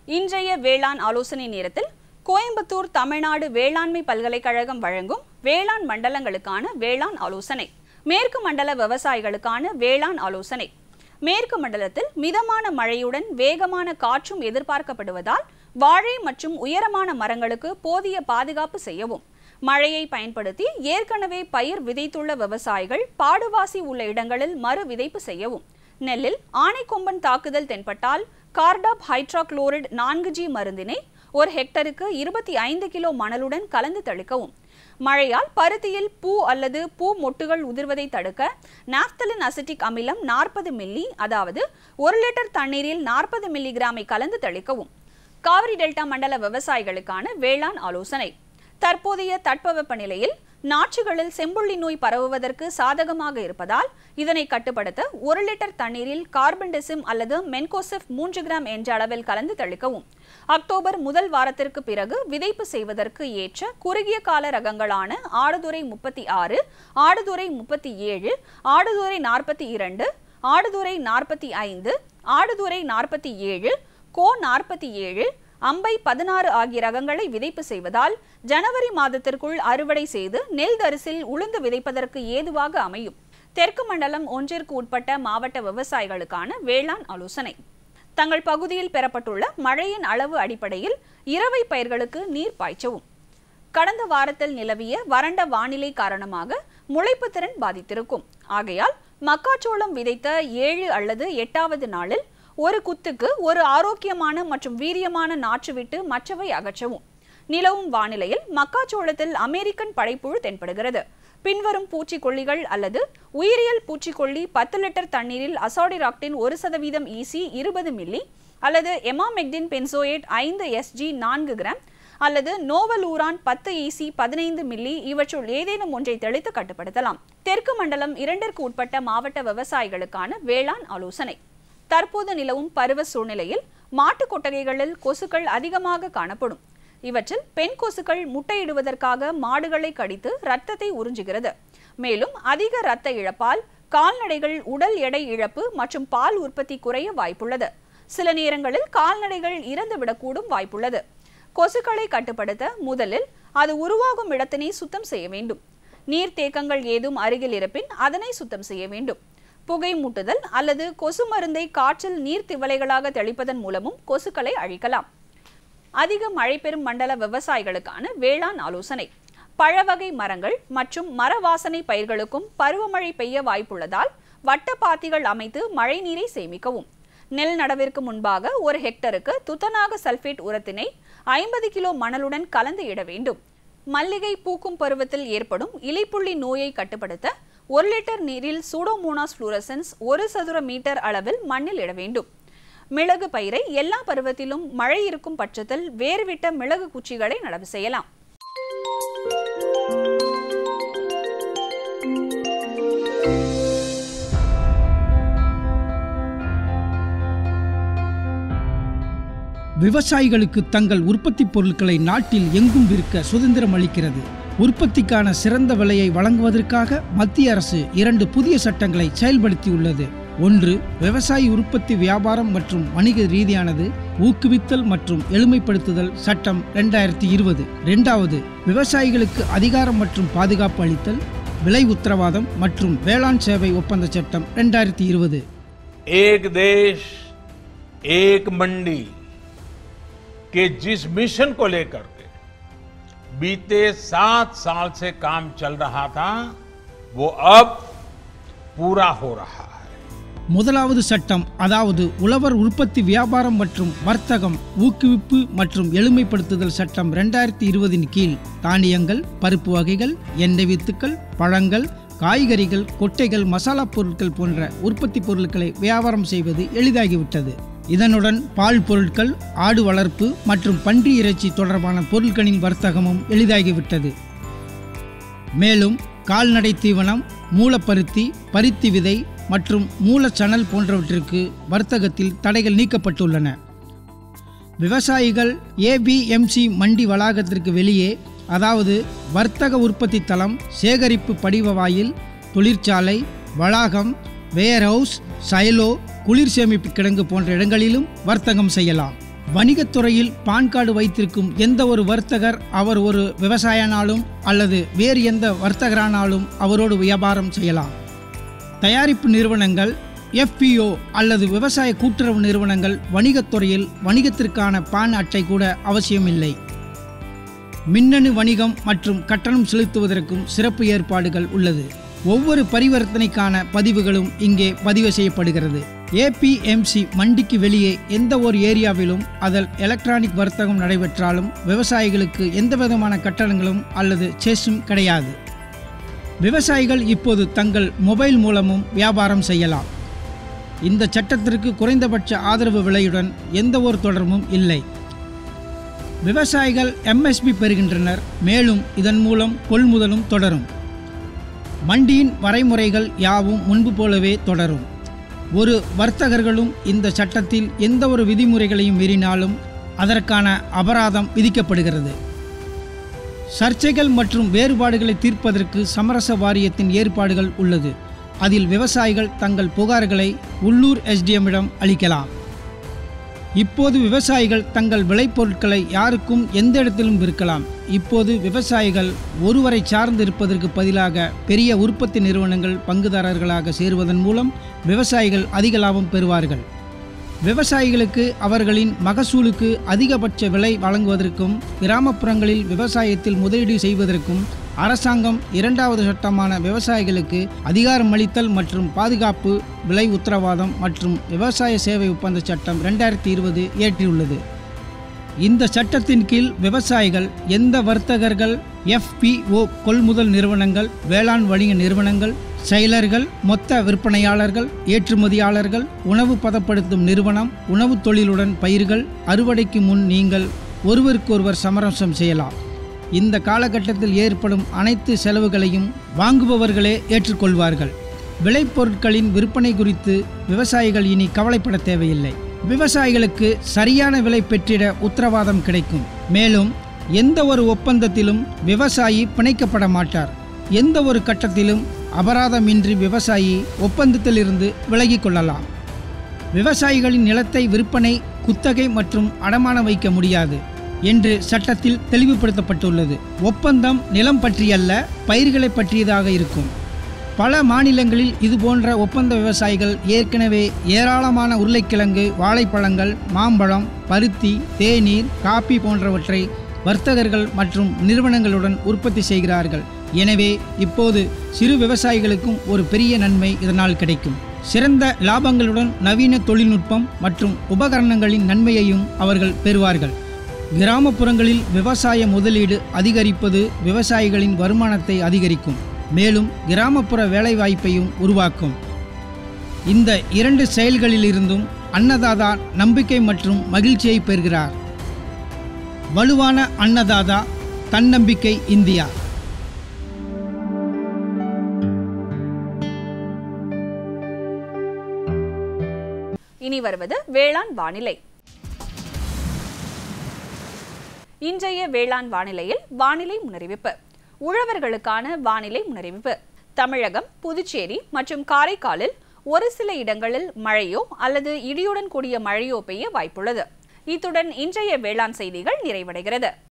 இன்றைய வேளாண் ஆலோசனை நேரத்தில் கோயம்புத்தூர் தமிழ்நாடு வேளாண்மை பல்கலைக்கழகம் வழங்கும் வேளாண் மண்டலங்களுக்கான வேளாண் ஆலோசனை மேற்கு மண்டல விவசாயிகளுக்கான வேளாண் ஆலோசனை மேற்கு மண்டலத்தில் மிதமான மழையுடன் வேகமான காற்றும் எதிர்பார்க்கப்படுவதால் வாழை மற்றும் உயரமான மரங்களுக்கு போதிய பாதுகாப்பு செய்யவும் மழையை பயன்படுத்தி ஏற்கனவே பயிர் விதைத்துள்ள விவசாயிகள் பாடுவாசி உள்ள இடங்களில் மறு விதைப்பு செய்யவும் நெல்லில் ஆனைக்கொம்பன் தாக்குதல் தென்பட்டால் கார்டாப் ஹைட்ராக்ளோரைடு நான்கு ஜி மருந்தினை ஒரு ஹெக்டருக்கு இருபத்தி ஐந்து கிலோ மணலுடன் கலந்து தெளிக்கவும் மழையால் பருத்தியில் பூ அல்லது பூ மொட்டுகள் உதிர்வதை தடுக்க நாப்தலின் அசிட்டிக் அமிலம் நாற்பது மில்லி அதாவது ஒரு லிட்டர் தண்ணீரில் நாற்பது மில்லிகிராமை கலந்து தெளிக்கவும் காவிரி டெல்டா மண்டல விவசாயிகளுக்கான வேளாண் ஆலோசனை தற்போதைய தட்பவெப்ப நிலையில் நாற்றுகளில் செம்புள்ளி நோய் பரவுவதற்கு சாதகமாக இருப்பதால் இதனை கட்டுப்படுத்த ஒரு லிட்டர் தண்ணீரில் கார்பன்டெசிம் அல்லது மென்கோசிப் மூன்று கிராம் என்ற அளவில் கலந்து தெளிக்கவும் அக்டோபர் முதல் வாரத்திற்கு பிறகு விதைப்பு செய்வதற்கு ஏற்ற குறுகிய கால ரகங்களான ஆடுதுறை முப்பத்தி ஆறு ஆடுதுறை முப்பத்தி ஏழு ஆடுதுறை நாற்பத்தி இரண்டு ஆடுதுறை நாற்பத்தி ஐந்து ஆடுதுறை நாற்பத்தி ஏழு கோ நாற்பத்தி ஏழு அம்பை பதினாறு ஆகிய ரகங்களை விதைப்பு செய்வதால் ஜனவரி மாதத்திற்குள் அறுவடை செய்து நெல் தரிசில் உளுந்து விதைப்பதற்கு ஏதுவாக அமையும் தெற்கு மண்டலம் ஒன்றிற்கு உட்பட்ட மாவட்ட விவசாயிகளுக்கான வேளாண் ஆலோசனை தங்கள் பகுதியில் பெறப்பட்டுள்ள மழையின் அளவு அடிப்படையில் இரவை பயிர்களுக்கு நீர் பாய்ச்சவும் கடந்த வாரத்தில் நிலவிய வறண்ட வானிலை காரணமாக முளைப்பு திறன் பாதித்திருக்கும் ஆகையால் மக்காச்சோளம் விதைத்த ஏழு அல்லது எட்டாவது நாளில் ஒரு குத்துக்கு ஒரு ஆரோக்கியமான மற்றும் வீரியமான நாற்று விட்டு மற்றவை அகற்றவும் நிலவும் வானிலையில் மக்காச்சோளத்தில் அமெரிக்கன் படைப்புழு தென்படுகிறது பின்வரும் பூச்சிக்கொல்லிகள் அல்லது உயிரியல் பூச்சிக்கொல்லி பத்து லிட்டர் தண்ணீரில் அசாடிராக்டின் ஒரு சதவீதம் ஈசி இருபது மில்லி அல்லது எமாமெக்டின் பென்சோயேட் ஐந்து எஸ்ஜி நான்கு கிராம் அல்லது நோவலூரான் பத்து ஈசி பதினைந்து மில்லி இவற்றுள் ஏதேனும் ஒன்றை தெளித்து கட்டுப்படுத்தலாம் தெற்கு மண்டலம் இரண்டிற்கு உட்பட்ட மாவட்ட விவசாயிகளுக்கான வேளாண் ஆலோசனை தற்போது நிலவும் பருவ சூழ்நிலையில் மாட்டு கொட்டகைகளில் கொசுக்கள் அதிகமாக காணப்படும் இவற்றில் பெண் கொசுக்கள் முட்டையிடுவதற்காக மாடுகளை கடித்து ரத்தத்தை உறிஞ்சுகிறது மேலும் அதிக இரத்த இழப்பால் கால்நடைகள் உடல் எடை இழப்பு மற்றும் பால் உற்பத்தி குறைய வாய்ப்புள்ளது சில நேரங்களில் கால்நடைகள் இறந்துவிடக்கூடும் வாய்ப்புள்ளது கொசுக்களை கட்டுப்படுத்த முதலில் அது உருவாகும் இடத்தினை சுத்தம் செய்ய வேண்டும் நீர்த்தேக்கங்கள் ஏதும் அருகில் இருப்பின் அதனை சுத்தம் செய்ய வேண்டும் புகை மூட்டுதல் அல்லது கொசு மருந்தை காற்றில் நீர் திவலைகளாக தெளிப்பதன் மூலமும் கொசுக்களை அழிக்கலாம் அதிக மழை பெறும் மண்டல விவசாயிகளுக்கான வேளாண் ஆலோசனை பழவகை மரங்கள் மற்றும் மர வாசனை பயிர்களுக்கும் பருவமழை பெய்ய வாய்ப்புள்ளதால் வட்டப்பாத்திகள் அமைத்து மழைநீரை சேமிக்கவும் நெல் நடவிற்கு முன்பாக ஒரு ஹெக்டருக்கு துத்தநாக சல்பேட் உரத்தினை ஐம்பது கிலோ மணலுடன் கலந்து இட வேண்டும் மல்லிகை பூக்கும் பருவத்தில் ஏற்படும் இலைப்புள்ளி நோயை கட்டுப்படுத்த ஒரு லிட்டர் நீரில் சூடோமோனாஸ் ஃப்ளூரசன்ஸ் ஒரு சதுர மீட்டர் அளவில் மண்ணில் இட வேண்டும் மிளகு பயிரை எல்லா பருவத்திலும் மழை இருக்கும் பட்சத்தில் வேறுவிட்ட மிளகு குச்சிகளை நடவு செய்யலாம் விவசாயிகளுக்கு தங்கள் உற்பத்தி பொருட்களை நாட்டில் எங்கும் விற்க சுதந்திரம் அளிக்கிறது உற்பத்திக்கான சிறந்த விலையை வழங்குவதற்காக மத்திய அரசு இரண்டு புதிய சட்டங்களை செயல்படுத்தியுள்ளது ஒன்று விவசாய உற்பத்தி வியாபாரம் மற்றும் வணிக ரீதியானது ஊக்குவித்தல் மற்றும் எளிமைப்படுத்துதல் சட்டம் ரெண்டாயிரத்தி இருபது இரண்டாவது விவசாயிகளுக்கு அதிகாரம் மற்றும் பாதுகாப்பு அளித்தல் விலை உத்தரவாதம் மற்றும் வேளாண் சேவை ஒப்பந்த சட்டம் ரெண்டாயிரத்தி இருபது एक देश एक मंडी के जिस मिशन को लेकर के बीते सात साल से काम चल रहा था वो अब पूरा हो रहा है முதலாவது சட்டம் அதாவது உழவர் உற்பத்தி வியாபாரம் மற்றும் வர்த்தகம் ஊக்குவிப்பு மற்றும் எளிமைப்படுத்துதல் சட்டம் ரெண்டாயிரத்தி இருபதின் கீழ் தானியங்கள் பருப்பு வகைகள் எண்ணெய் வித்துக்கள் பழங்கள் காய்கறிகள் கொட்டைகள் மசாலா பொருட்கள் போன்ற உற்பத்தி பொருட்களை வியாபாரம் செய்வது எளிதாகிவிட்டது இதனுடன் பால் பொருட்கள் ஆடு வளர்ப்பு மற்றும் பன்றி இறைச்சி தொடர்பான பொருட்களின் வர்த்தகமும் எளிதாகிவிட்டது மேலும் கால்நடை தீவனம் மூலப்பருத்தி பருத்தி விதை மற்றும் மூலச்சணல் போன்றவற்றிற்கு வர்த்தகத்தில் தடைகள் நீக்கப்பட்டுள்ளன விவசாயிகள் ஏபிஎம்சி மண்டி வளாகத்திற்கு வெளியே அதாவது வர்த்தக உற்பத்தி தளம் சேகரிப்பு படிவ வாயில் தொழிற்சாலை வளாகம் வேர்ஹவுஸ் சைலோ குளிர் சேமிப்பு கிடங்கு போன்ற இடங்களிலும் வர்த்தகம் செய்யலாம் வணிகத்துறையில் பான் கார்டு வைத்திருக்கும் எந்த ஒரு வர்த்தகர் அவர் ஒரு விவசாயனாலும் அல்லது வேறு எந்த வர்த்தகரானாலும் அவரோடு வியாபாரம் செய்யலாம் தயாரிப்பு நிறுவனங்கள் எஃபிஓ அல்லது விவசாய கூட்டுறவு நிறுவனங்கள் வணிகத்துறையில் வணிகத்திற்கான பான் அட்டை கூட அவசியமில்லை மின்னணு வணிகம் மற்றும் கட்டணம் செலுத்துவதற்கும் சிறப்பு ஏற்பாடுகள் உள்ளது ஒவ்வொரு பரிவர்த்தனைக்கான பதிவுகளும் இங்கே பதிவு செய்யப்படுகிறது ஏபிஎம்சி மண்டிக்கு வெளியே எந்த ஒரு ஏரியாவிலும் அதில் எலக்ட்ரானிக் வர்த்தகம் நடைபெற்றாலும் விவசாயிகளுக்கு எந்த விதமான கட்டணங்களும் அல்லது செஸ்ஸும் கிடையாது விவசாயிகள் இப்போது தங்கள் மொபைல் மூலமும் வியாபாரம் செய்யலாம் இந்த சட்டத்திற்கு குறைந்தபட்ச ஆதரவு விலையுடன் எந்த ஒரு தொடர்பும் இல்லை விவசாயிகள் எம்எஸ்பி பெறுகின்றனர் மேலும் இதன் மூலம் கொள்முதலும் தொடரும் மண்டியின் வரைமுறைகள் யாவும் முன்பு போலவே தொடரும் ஒரு வர்த்தகர்களும் இந்த சட்டத்தில் எந்த ஒரு விதிமுறைகளையும் மீறினாலும் அதற்கான அபராதம் விதிக்கப்படுகிறது சர்ச்சைகள் மற்றும் வேறுபாடுகளை தீர்ப்பதற்கு சமரச வாரியத்தின் ஏற்பாடுகள் உள்ளது அதில் விவசாயிகள் தங்கள் புகார்களை உள்ளூர் எஸ்டிஎம்மிடம் அளிக்கலாம் இப்போது விவசாயிகள் தங்கள் விளைபொருட்களை யாருக்கும் எந்த இடத்திலும் விற்கலாம் இப்போது விவசாயிகள் ஒருவரை சார்ந்து இருப்பதற்கு பதிலாக பெரிய உற்பத்தி நிறுவனங்கள் பங்குதாரர்களாக சேருவதன் மூலம் விவசாயிகள் அதிக லாபம் பெறுவார்கள் விவசாயிகளுக்கு அவர்களின் மகசூலுக்கு அதிகபட்ச விலை வழங்குவதற்கும் கிராமப்புறங்களில் விவசாயத்தில் முதலீடு செய்வதற்கும் அரசாங்கம் இரண்டாவது சட்டமான விவசாயிகளுக்கு அதிகாரம் அளித்தல் மற்றும் பாதுகாப்பு விலை உத்தரவாதம் மற்றும் விவசாய சேவை ஒப்பந்த சட்டம் ரெண்டாயிரத்தி இருபது ஏற்றியுள்ளது இந்த சட்டத்தின் கீழ் விவசாயிகள் எந்த வர்த்தகர்கள் எஃபிஓ கொள்முதல் நிறுவனங்கள் வேளாண் வணிக நிறுவனங்கள் செயலர்கள் மொத்த விற்பனையாளர்கள் ஏற்றுமதியாளர்கள் உணவு பதப்படுத்தும் நிறுவனம் உணவு தொழிலுடன் பயிர்கள் அறுவடைக்கு முன் நீங்கள் ஒருவருக்கொருவர் சமரசம் செய்யலாம் இந்த காலகட்டத்தில் ஏற்படும் அனைத்து செலவுகளையும் வாங்குபவர்களே ஏற்றுக்கொள்வார்கள் விளைபொருட்களின் விற்பனை குறித்து விவசாயிகள் இனி கவலைப்பட தேவையில்லை விவசாயிகளுக்கு சரியான விலை பெற்றிட உத்தரவாதம் கிடைக்கும் மேலும் எந்த ஒரு ஒப்பந்தத்திலும் விவசாயி பிணைக்கப்பட மாட்டார் எந்த ஒரு கட்டத்திலும் அபராதமின்றி விவசாயி ஒப்பந்தத்திலிருந்து விலகிக் கொள்ளலாம் விவசாயிகளின் நிலத்தை விற்பனை குத்தகை மற்றும் அடமான வைக்க முடியாது என்று சட்டத்தில் தெளிவுபடுத்தப்பட்டுள்ளது ஒப்பந்தம் நிலம் பற்றியல்ல பயிர்களை பற்றியதாக இருக்கும் பல மாநிலங்களில் இதுபோன்ற ஒப்பந்த விவசாயிகள் ஏற்கனவே ஏராளமான உருளைக்கிழங்கு வாழைப்பழங்கள் மாம்பழம் பருத்தி தேநீர் காபி போன்றவற்றை வர்த்தகர்கள் மற்றும் நிறுவனங்களுடன் உற்பத்தி செய்கிறார்கள் எனவே இப்போது சிறு விவசாயிகளுக்கும் ஒரு பெரிய நன்மை இதனால் கிடைக்கும் சிறந்த லாபங்களுடன் நவீன தொழில்நுட்பம் மற்றும் உபகரணங்களின் நன்மையையும் அவர்கள் பெறுவார்கள் கிராமப்புறங்களில் விவசாய முதலீடு அதிகரிப்பது விவசாயிகளின் வருமானத்தை அதிகரிக்கும் மேலும் கிராமப்புற வேலைவாய்ப்பையும் உருவாக்கும் இந்த இரண்டு செயல்களிலிருந்தும் அன்னதாதா நம்பிக்கை மற்றும் மகிழ்ச்சியை பெறுகிறார் வலுவான அன்னதாதா தன்னம்பிக்கை இந்தியா இனி வருவது வேளாண் வானிலை இன்றைய வேளாண் வானிலையில் வானிலை முன்னறிவிப்பு உழவர்களுக்கான வானிலை முன்னறிவிப்பு தமிழகம் புதுச்சேரி மற்றும் காரைக்காலில் ஒரு சில இடங்களில் மழையோ அல்லது இடியுடன் கூடிய மழையோ பெய்ய வாய்ப்புள்ளது இத்துடன் இன்றைய வேளாண் செய்திகள் நிறைவடைகிறது